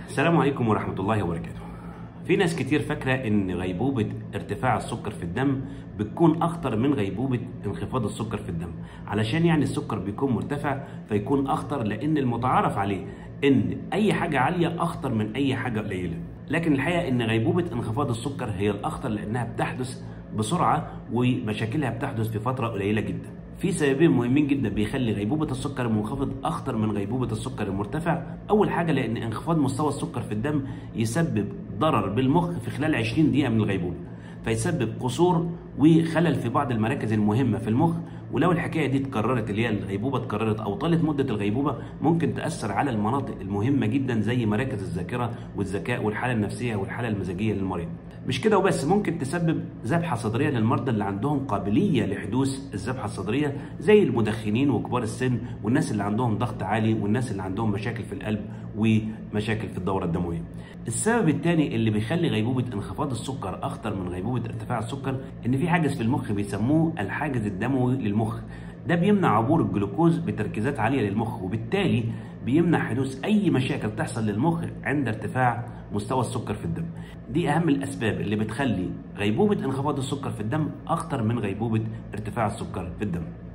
السلام عليكم ورحمة الله وبركاته. في ناس كتير فاكرة إن غيبوبة ارتفاع السكر في الدم بتكون أخطر من غيبوبة انخفاض السكر في الدم، علشان يعني السكر بيكون مرتفع فيكون أخطر لأن المتعارف عليه إن أي حاجة عالية أخطر من أي حاجة قليلة، لكن الحقيقة إن غيبوبة انخفاض السكر هي الأخطر لأنها بتحدث بسرعة ومشاكلها بتحدث في فترة قليلة جدا. في سببين مهمين جدا بيخلي غيبوبة السكر المنخفض أخطر من غيبوبة السكر المرتفع، أول حاجة لأن انخفاض مستوى السكر في الدم يسبب ضرر بالمخ في خلال 20 دقيقة من الغيبوبة، فيسبب قصور وخلل في بعض المراكز المهمة في المخ، ولو الحكاية دي اتكررت اللي هي الغيبوبة اتكررت أو طالت مدة الغيبوبة ممكن تأثر على المناطق المهمة جدا زي مراكز الذاكرة والذكاء والحالة النفسية والحالة المزاجية للمريض. مش كده وبس ممكن تسبب ذبحة صدرية للمرضى اللي عندهم قابلية لحدوث الذبحة الصدرية زي المدخنين وكبار السن والناس اللي عندهم ضغط عالي والناس اللي عندهم مشاكل في القلب ومشاكل في الدورة الدموية. السبب الثاني اللي بيخلي غيبوبة انخفاض السكر أخطر من غيبوبة ارتفاع السكر إن في حاجز في المخ بيسموه الحاجز الدموي للمخ. ده بيمنع عبور الجلوكوز بتركيزات عالية للمخ وبالتالي بيمنع حدوث أي مشاكل تحصل للمخ عند ارتفاع مستوى السكر في الدم. دي أهم الأسباب اللي بتخلي غيبوبة انخفاض السكر في الدم أخطر من غيبوبة ارتفاع السكر في الدم.